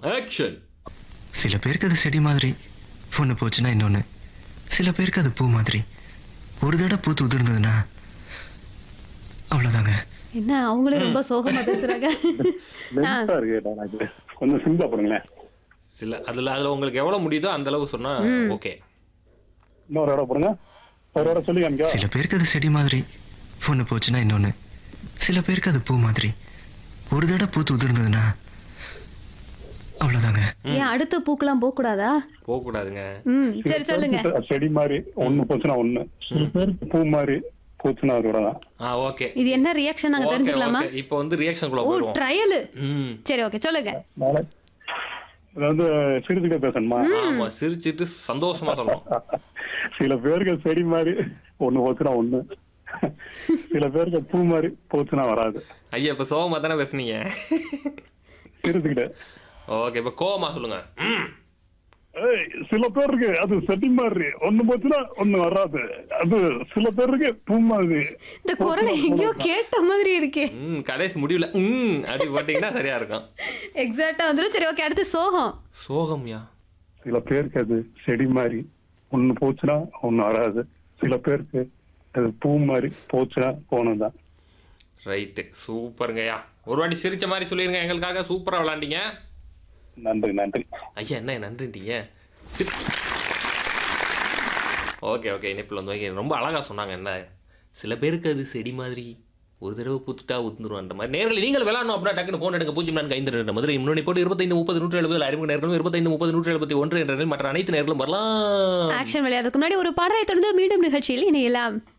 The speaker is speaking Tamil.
ஆக்ஷன் சில பேருக்கு அது செடி மாதிரி ஒன்று போச்சுன்னா இன்னொன்று சில பேருக்கு அது பூ மாதிரி ஒரு தடவை பூத்து உதிர்ந்ததுன்னா அவ்வளோதாங்க என்ன அவங்களே ரொம்ப சோகமா பேசுறாங்க லென்த்தா இருக்கு எனக்கு கொஞ்சம் சிம்பிளா போடுங்களேன் சில அதுல அதுல உங்களுக்கு எவ்வளவு முடியுதோ அந்த அளவு சொன்னா ஓகே இன்னொரு இடம் போடுங்க ஒரு இடம் சொல்லி காமிக்கா சில பேருக்கு அது செடி மாதிரி ஒன்று போச்சுன்னா இன்னொன்று சில பேருக்கு அது பூ மாதிரி ஒரு தடவை பூத்து உதிர்ந்ததுன்னா அவ்வளோதாங்க ஏன் அடுத்த பூக்கெல்லாம் போக கூடாதா போக கூடாதுங்க ம் சரி சொல்லுங்க செடி மாதிரி ஒண்ணு போச்சுன்னா ஒண்ணு சில பேருக்கு பூ மாதிரி போச்சுன்னா அது கூட தான் ஆ ஓகே இது என்ன ரியாக்ஷன் நாங்க ஓகே தெரிஞ்சுக்கலாமா ஓகே இப்போ வந்து ரியாக்ஷன் குள்ள ஓ போயிடுவோம் ட்ரையல் ம் சரி ஓகே சொல்லுங்க நாளை இது வந்து சிரிச்சுக்கிட்டே பேசணுமா ஆமா சிரிச்சிட்டு சந்தோஷமா சொல்லணும் சில பேருக்கு செடி மாதிரி ஒண்ணு போச்சுன்னா ஒண்ணு சில பேருக்கு பூ மாதிரி போச்சுன்னா வராது ஐயா இப்ப சோகமா தானே பேசுனீங்க சிரிச்சுக்கிட்டே ஓகே இப்ப கோவமா சொல்லுங்க ம். ஏய், சில பேருக்கு அது செடி மாதிரி ஒண்ணு போச்சுன்னா ஒண்ணு வராது அது சில பேருக்கு பூ மாதிரி இந்த குரலை எங்கேயோ கேட்ட மாதிரி இருக்கே ம் கடைசி முடியல ம் அப்படி போட்டீங்கன்னா சரியா இருக்கும் எக்ஸாக்டா வந்துரும் சரி ஓகே அடுத்து சோகம் சோகம்யா சில பேருக்கு அது செடி மாதிரி ஒண்ணு போச்சுன்னா ஒண்ணு வராது சில பேருக்கு அது பூ மாதிரி போச்சுன்னா போனதுதான் ரைட்டு சூப்பருங்கய்யா ஒரு வாட்டி சிரிச்ச மாதிரி சொல்லிருங்க எங்களுக்காக சூப்பரா விளாண்டீங்க நன்றி நன்றி ஐயா என்ன நன்றிட்டீங்க சிரி ஓகே ஓகே இணைப்பில் வந்து வைக்க ரொம்ப அழகா சொன்னாங்க என்ன சில பேருக்கு அது செடி மாதிரி ஒரு தடவை பூத்துட்டா உந்துரும் அந்த மாதிரி நேரில் நீங்கள் விளாடணும் அப்படின்னா டக்குனு ஃபோன் எடுங்க பூஜ்ஜியம் நான்கு ஐந்து ரெண்டு மதுரை முன்னணி போட்டு இருபத்தைந்து முப்பது நூற்றி எழுபது அறிமுக நேர்களும் இருபத்தைந்து முப்பது நூற்றி எழுபத்தி ஒன்று என்ற எண்ணில் மற்ற அனைத்து நேர்களும் வரலாம் ஆக்ஷன் விளையாடுறதுக்கு முன்னாடி ஒரு பாடலை தொடர்ந்து மீண்டும் நிகழ்ச்சியில் இணையலாம்